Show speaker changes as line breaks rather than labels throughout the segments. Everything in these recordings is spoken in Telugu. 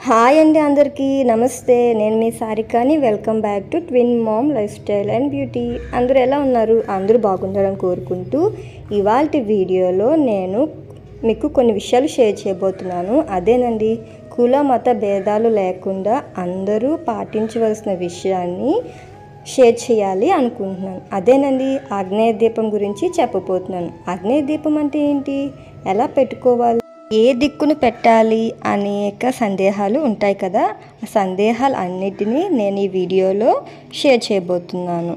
హాయ్ అండి అందరికీ నమస్తే నేను మీ సారికాని welcome back to twin mom life style and beauty అందరూ ఎలా ఉన్నారు అందరూ బాగుండాలని కోరుకుంటూ ఇవాళ వీడియోలో నేను మీకు కొన్ని విషయాలు షేర్ చేయబోతున్నాను అదేనండి కుల మత భేదాలు లేకుండా అందరూ పాటించవలసిన విషయాన్ని షేర్ చేయాలి అనుకుంటున్నాను అదేనండి ఆగ్నేయ దీపం గురించి చెప్పబోతున్నాను ఆగ్నేయ దీపం అంటే ఏంటి ఎలా పెట్టుకోవాలి ఏ దిక్కును పెట్టాలి అనేక సందేహాలు ఉంటాయి కదా ఆ సందేహాలు అన్నిటినీ నేను ఈ వీడియోలో షేర్ చేయబోతున్నాను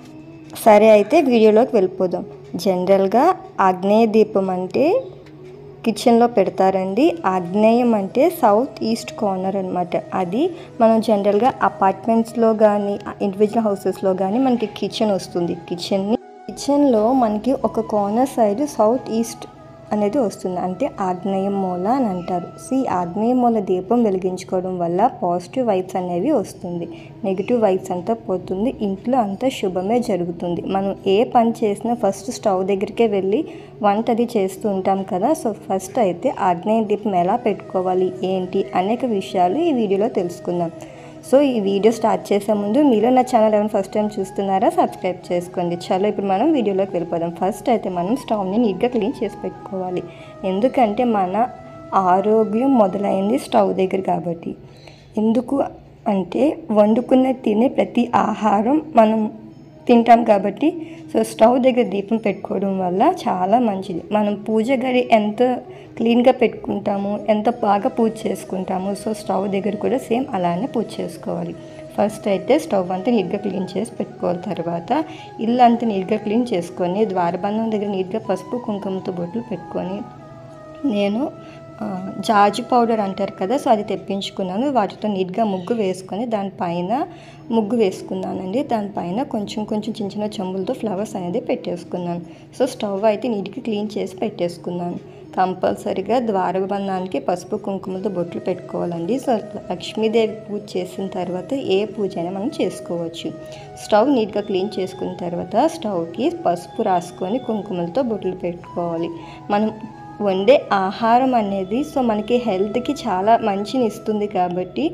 సరే అయితే వీడియోలోకి వెళ్ళిపోదాం జనరల్గా ఆగ్నేయ దీపం అంటే కిచెన్లో పెడతారండి ఆగ్నేయం అంటే సౌత్ ఈస్ట్ కార్నర్ అనమాట అది మనం జనరల్గా అపార్ట్మెంట్స్లో కానీ ఇండివిజువల్ హౌసెస్లో కానీ మనకి కిచెన్ వస్తుంది కిచెన్ని కిచెన్లో మనకి ఒక కార్నర్ సైడ్ సౌత్ ఈస్ట్ అనేది వస్తుంది అంటే ఆగ్నేయం మూల అని అంటారు సో ఈ ఆగ్నేయ మూల దీపం వెలిగించుకోవడం వల్ల పాజిటివ్ వైబ్స్ అనేవి వస్తుంది నెగిటివ్ వైబ్స్ అంతా పోతుంది ఇంట్లో అంతా శుభమే జరుగుతుంది మనం ఏ పని చేసినా ఫస్ట్ స్టవ్ దగ్గరికే వెళ్ళి వంట అది చేస్తూ ఉంటాం కదా సో ఫస్ట్ అయితే ఆగ్నేయ దీపం ఎలా పెట్టుకోవాలి ఏంటి అనేక విషయాలు ఈ వీడియోలో తెలుసుకుందాం సో ఈ వీడియో స్టార్ట్ చేసే ముందు మీరు నా ఛానల్ ఏమైనా ఫస్ట్ టైం చూస్తున్నారా సబ్స్క్రైబ్ చేసుకోండి చలో ఇప్పుడు మనం వీడియోలోకి వెళ్ళిపోదాం ఫస్ట్ అయితే మనం స్టవ్ని నీట్గా క్లీన్ చేసి పెట్టుకోవాలి ఎందుకంటే మన ఆరోగ్యం మొదలైంది స్టవ్ దగ్గర కాబట్టి ఎందుకు అంటే వండుకున్న తినే ప్రతి ఆహారం మనం తింటాం కాబట్టి సో స్టవ్ దగ్గర దీపం పెట్టుకోవడం వల్ల చాలా మంచిది మనం పూజ గది ఎంత క్లీన్గా పెట్టుకుంటాము ఎంత బాగా పూజ చేసుకుంటాము సో స్టవ్ దగ్గర కూడా సేమ్ అలానే పూజ చేసుకోవాలి ఫస్ట్ అయితే స్టవ్ అంతా నీట్గా క్లీన్ చేసి పెట్టుకోవాలి తర్వాత ఇల్లు అంతా నీట్గా క్లీన్ చేసుకొని ద్వారబంధం దగ్గర నీట్గా పసుపు కుంకుమతో బొట్లు పెట్టుకొని నేను ఆ, జాజి పౌడర్ అంటారు కదా సో అది తెప్పించుకున్నాను వాటితో నీట్గా ముగ్గు వేసుకొని దానిపైన ముగ్గు వేసుకున్నానండి దానిపైన కొంచెం కొంచెం చిన్న చిన్న చెంబులతో ఫ్లవర్స్ అనేది పెట్టేసుకున్నాను సో స్టవ్ అయితే నీట్గా క్లీన్ చేసి పెట్టేసుకున్నాను కంపల్సరిగా ద్వారబంధానికి పసుపు కుంకుమలతో బొట్లు పెట్టుకోవాలండి సో లక్ష్మీదేవి పూజ చేసిన తర్వాత ఏ పూజ అయినా మనం చేసుకోవచ్చు స్టవ్ నీట్గా క్లీన్ చేసుకున్న తర్వాత స్టవ్కి పసుపు రాసుకొని కుంకుమలతో బొట్లు పెట్టుకోవాలి మనం వండే ఆహారం అనేది సో మనకి హెల్త్కి చాలా మంచిని ఇస్తుంది కాబట్టి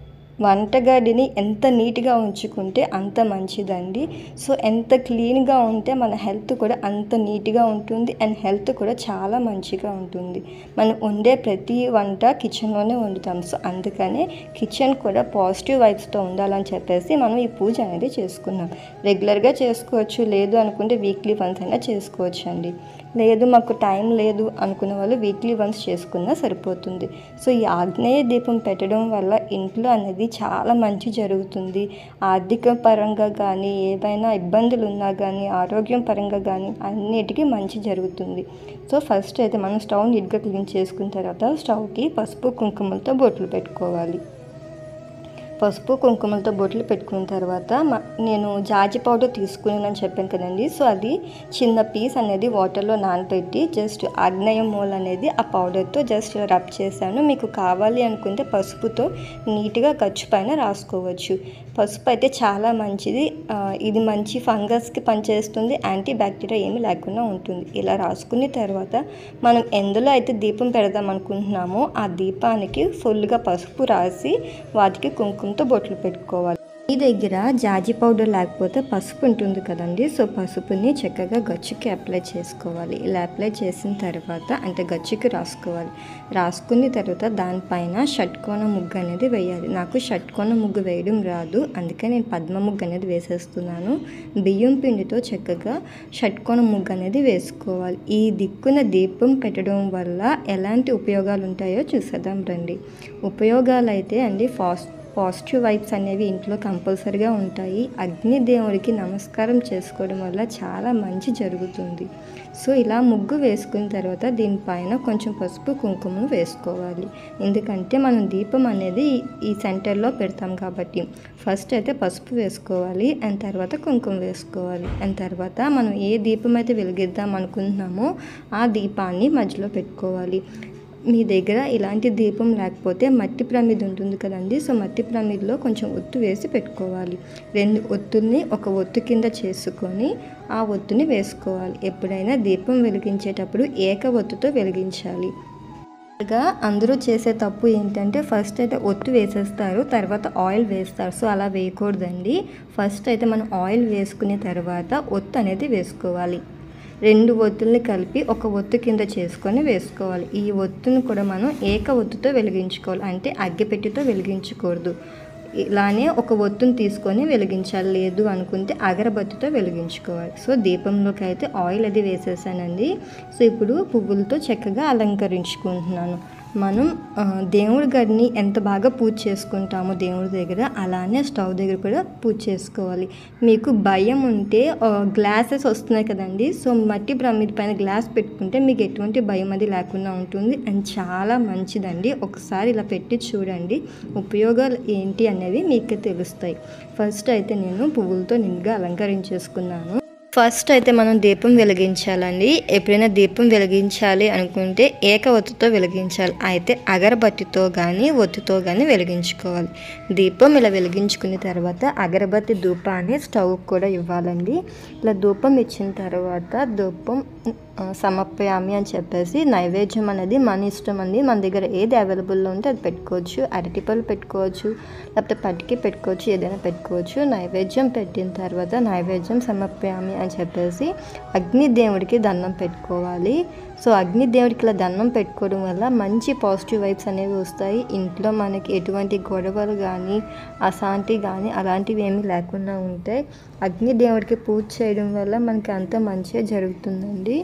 వంటగదిని ఎంత నీట్గా ఉంచుకుంటే అంత మంచిదండి సో ఎంత క్లీన్గా ఉంటే మన హెల్త్ కూడా అంత నీట్గా ఉంటుంది అండ్ హెల్త్ కూడా చాలా మంచిగా ఉంటుంది మనం వండే ప్రతి వంట కిచెన్లోనే వండుతాం సో అందుకనే కిచెన్ కూడా పాజిటివ్ వైబ్స్తో ఉండాలని చెప్పేసి మనం ఈ పూజ అనేది చేసుకున్నాం రెగ్యులర్గా చేసుకోవచ్చు లేదు అనుకుంటే వీక్లీ వన్స్ అయినా చేసుకోవచ్చు అండి లేదు మాకు టైం లేదు అనుకునే వాళ్ళు వీక్లీ వన్స్ చేసుకున్నా సరిపోతుంది సో ఈ ఆగ్నేయ దీపం పెట్టడం వల్ల ఇంట్లో అనేది చాలా మంచి జరుగుతుంది ఆర్థిక పరంగా కానీ ఏవైనా ఇబ్బందులు ఉన్నా కానీ ఆరోగ్యం పరంగా కానీ అన్నిటికీ మంచి జరుగుతుంది సో ఫస్ట్ అయితే మనం స్టవ్ నీట్గా క్లీన్ చేసుకున్న తర్వాత స్టవ్కి పసుపు కుంకుమలతో బొట్లు పెట్టుకోవాలి పసుపు కుంకుమలతో బొట్లు పెట్టుకున్న తర్వాత మ- నేను జాజి పౌడర్ తీసుకున్నానని చెప్పాను కదండి సో అది చిన్న పీస్ అనేది వాటర్లో నానబెట్టి జస్ట్ ఆగ్నేయ మూల అనేది ఆ పౌడర్తో జస్ట్ రబ్ చేశాను మీకు కావాలి అనుకుంటే పసుపుతో నీట్గా ఖర్చు పైన రాసుకోవచ్చు పసుపు అయితే చాలా మంచిది ఆ, ఇది మంచి ఫంగస్కి పనిచేస్తుంది యాంటీ బ్యాక్టీరియా ఏమీ లేకుండా ఉంటుంది ఇలా రాసుకున్న తర్వాత మనం ఎందులో అయితే దీపం పెడదాం అనుకుంటున్నామో ఆ దీపానికి ఫుల్గా పసుపు రాసి వాటికి కుంకుమతో బొట్లు పెట్టుకోవాలి మీ దగ్గర జాజి పౌడర్ లేకపోతే పసుపు ఉంటుంది కదండి సో పసుపుని చక్కగా గచ్చుకి అప్లై చేసుకోవాలి ఇలా అప్లై చేసిన తర్వాత అంటే గచ్చుకి రాసుకోవాలి రాసుకున్న తర్వాత దానిపైన షట్కోణ ముగ్గు అనేది వేయాలి నాకు షట్కోణ ముగ్గు వేయడం రాదు అందుకే నేను పద్మ ముగ్గు అనేది వేసేస్తున్నాను బియ్యం పిండితో చక్కగా షట్కోణ ముగ్గు అనేది వేసుకోవాలి ఈ దిక్కున దీపం పెట్టడం వల్ల ఎలాంటి ఉపయోగాలు ఉంటాయో చూసేద్దాం రండి ఉపయోగాలు అయితే అండి ఫాస్ట్ పాజిటివ్ వైబ్స్ అనేవి ఇంట్లో కంపల్సరిగా ఉంటాయి అగ్ని దేవుడికి నమస్కారం చేసుకోవడం వల్ల చాలా మంచి జరుగుతుంది సో ఇలా ముగ్గు వేసుకున్న తర్వాత దీనిపైన కొంచెం పసుపు కుంకుమను వేసుకోవాలి ఎందుకంటే మనం దీపం అనేది ఈ- ఈ సెంటర్లో పెడతాం కాబట్టి ఫస్ట్ అయితే పసుపు వేసుకోవాలి అండ్ తర్వాత కుంకుమ వేసుకోవాలి అండ్ తర్వాత మనం ఏ దీపం అయితే వెలిగిద్దాం అనుకుంటున్నామో ఆ దీపాన్ని మధ్యలో పెట్టుకోవాలి మీ దగ్గర ఇలాంటి దీపం లేకపోతే మట్టి ప్రమిద ఉంటుంది కదండి సో మట్టి ప్రమిదలో కొంచెం ఒత్తు వేసి పెట్టుకోవాలి రెండు ఒత్తుల్ని ఒక ఒత్తు కింద చేసుకొని ఆ ఒత్తుని వేసుకోవాలి ఎప్పుడైనా దీపం వెలిగించేటప్పుడు ఏక ఒత్తుతో వెలిగించాలి గా అందరూ చేసే తప్పు ఏంటంటే ఫస్ట్ అయితే ఒత్తు వేసేస్తారు తర్వాత ఆయిల్ వేస్తారు సో అలా వేయకూడదండి ఫస్ట్ అయితే మనం ఆయిల్ వేసుకునే తర్వాత ఒత్తు అనేది వేసుకోవాలి రెండు ఒత్తుల్ని కలిపి ఒక ఒత్తు కింద చేసుకొని వేసుకోవాలి ఈ ఒత్తును కూడా మనం ఏక ఒత్తుతో వెలిగించుకోవాలి అంటే అగ్గిపెట్టితో వెలిగించకూడదు ఇలానే ఒక ఒత్తుని తీసుకొని వెలిగించాలి లేదు అనుకుంటే అగరబత్తితో వెలిగించుకోవాలి సో దీపంలోకి అయితే ఆయిల్ అది వేసేసానండి సో ఇప్పుడు పువ్వులతో చక్కగా అలంకరించుకుంటున్నాను మనం ఆ, దేవుడి గడిని ఎంత బాగా పూజ చేసుకుంటామో దేవుడి దగ్గర అలానే స్టవ్ దగ్గర కూడా పూజ చేసుకోవాలి మీకు భయం ఉంటే గ్లాసెస్ వస్తున్నాయి కదండి సో మట్టి ప్రమిద పైన గ్లాస్ పెట్టుకుంటే మీకు ఎటువంటి భయం అది లేకుండా ఉంటుంది అండ్ చాలా మంచిదండి ఒకసారి ఇలా పెట్టి చూడండి ఉపయోగాలు ఏంటి అనేవి మీకు తెలుస్తాయి ఫస్ట్ అయితే నేను పువ్వులతో నిండుగా అలంకరించేసుకున్నాను ఫస్ట్ అయితే మనం దీపం వెలిగించాలండి ఎప్పుడైనా దీపం వెలిగించాలి అనుకుంటే ఏక ఒత్తుతో వెలిగించాలి అయితే అగరబత్తితో కానీ ఒత్తుతో కానీ వెలిగించుకోవాలి దీపం ఇలా వెలిగించుకున్న తర్వాత అగరబత్తి ధూపాన్ని స్టవ్ కూడా ఇవ్వాలండి ఇలా ధూపం ఇచ్చిన తర్వాత ధూపం ఆ, సమర్పయామి అని చెప్పేసి నైవేద్యం అనేది మన ఇష్టం అండి మన దగ్గర ఏది అవైలబుల్లో ఉంటే అది పెట్టుకోవచ్చు అరటిపళ్ళు పెట్టుకోవచ్చు లేకపోతే పట్టుకి పెట్టుకోవచ్చు ఏదైనా పెట్టుకోవచ్చు నైవేద్యం పెట్టిన తర్వాత నైవేద్యం సమర్పయామి అని చెప్పేసి అగ్ని దేవుడికి దండం పెట్టుకోవాలి సో అగ్ని దేవుడికి ఇలా దండం పెట్టుకోవడం వల్ల మంచి పాజిటివ్ వైబ్స్ అనేవి వస్తాయి ఇంట్లో మనకి ఎటువంటి గొడవలు కానీ అశాంతి కానీ అలాంటివి ఏమీ లేకుండా ఉంటాయి అగ్ని దేవుడికి పూజ చేయడం వల్ల మనకి అంత మంచిగా జరుగుతుందండి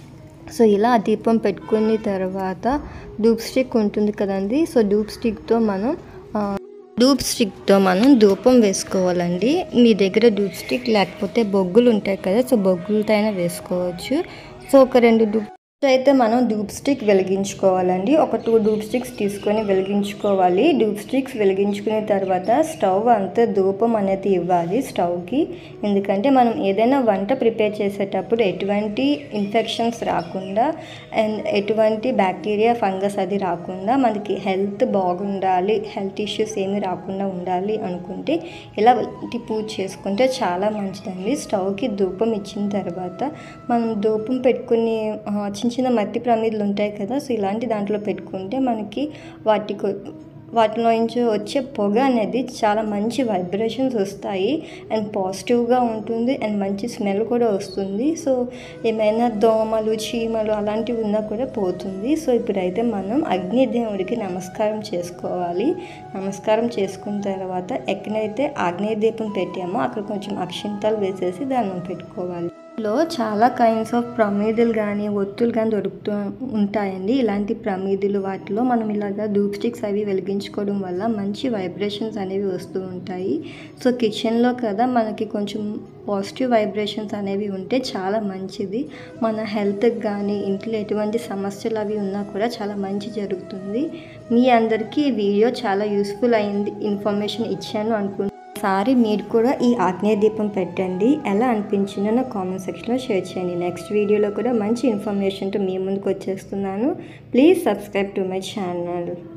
సో ఇలా దీపం పెట్టుకున్న తర్వాత డూప్ స్టిక్ ఉంటుంది కదండి సో డూప్ స్టిక్తో మనం ఆ, డూప్ స్టిక్తో మనం ధూపం వేసుకోవాలండి మీ దగ్గర డూప్ స్టిక్ లేకపోతే బొగ్గులు ఉంటాయి కదా సో బొగ్గులతో అయినా వేసుకోవచ్చు సో ఒక రెండు డూప్ సో అయితే మనం డూప్ స్టిక్ వెలిగించుకోవాలండి ఒక టూ డూప్ స్టిక్స్ తీసుకొని వెలిగించుకోవాలి డూప్ స్టిక్స్ వెలిగించుకున్న తర్వాత స్టవ్ అంతా ధూపం అనేది ఇవ్వాలి స్టవ్కి ఎందుకంటే మనం ఏదైనా వంట ప్రిపేర్ చేసేటప్పుడు ఎటువంటి ఇన్ఫెక్షన్స్ రాకుండా అండ్ ఎటువంటి బ్యాక్టీరియా ఫంగస్ అది రాకుండా మనకి హెల్త్ బాగుండాలి హెల్త్ ఇష్యూస్ ఏమీ రాకుండా ఉండాలి అనుకుంటే ఇలా ఇంటి పూజ చేసుకుంటే చాలా మంచిదండి స్టవ్కి ధూపం ఇచ్చిన తర్వాత మనం ధూపం పెట్టుకుని ఆ, చిన్న చిన్న మట్టి ప్రమిదలు ఉంటాయి కదా సో ఇలాంటి దాంట్లో పెట్టుకుంటే మనకి వాటికి వాటిలో నుంచి వచ్చే పొగ అనేది చాలా మంచి వైబ్రేషన్స్ వస్తాయి అండ్ పాజిటివ్గా ఉంటుంది అండ్ మంచి స్మెల్ కూడా వస్తుంది సో ఏమైనా దోమలు చీమలు అలాంటివి ఉన్నా కూడా పోతుంది సో ఇప్పుడైతే మనం అగ్నిదేవుడికి నమస్కారం చేసుకోవాలి నమస్కారం చేసుకున్న తర్వాత ఎక్కడైతే ఆగ్నేయ దీపం పెట్టామో అక్కడ కొంచెం అక్షింతలు వేసేసి దండం పెట్టుకోవాలి లో చాలా కైండ్స్ ఆఫ్ ప్రమీదులు కానీ ఒత్తులు కానీ దొరుకుతూ ఉంటాయండి ఇలాంటి ప్రమీదులు వాటిలో మనం ఇలాగా ధూప్ స్టిక్స్ అవి వెలిగించుకోవడం వల్ల మంచి వైబ్రేషన్స్ అనేవి వస్తూ ఉంటాయి సో కిచెన్లో కదా మనకి కొంచెం పాజిటివ్ వైబ్రేషన్స్ అనేవి ఉంటే చాలా మంచిది మన హెల్త్కి కానీ ఇంట్లో ఎటువంటి సమస్యలు అవి ఉన్నా కూడా చాలా మంచి జరుగుతుంది మీ అందరికీ ఈ వీడియో చాలా యూస్ఫుల్ అయింది ఇన్ఫర్మేషన్ ఇచ్చాను అనుకుంటున్నాను ఒకసారి మీరు కూడా ఈ ఆగ్నేయ దీపం పెట్టండి ఎలా అనిపించిందో నా కామెంట్ సెక్షన్లో షేర్ చేయండి నెక్స్ట్ వీడియోలో కూడా మంచి ఇన్ఫర్మేషన్తో మీ ముందుకు వచ్చేస్తున్నాను please subscribe to my channel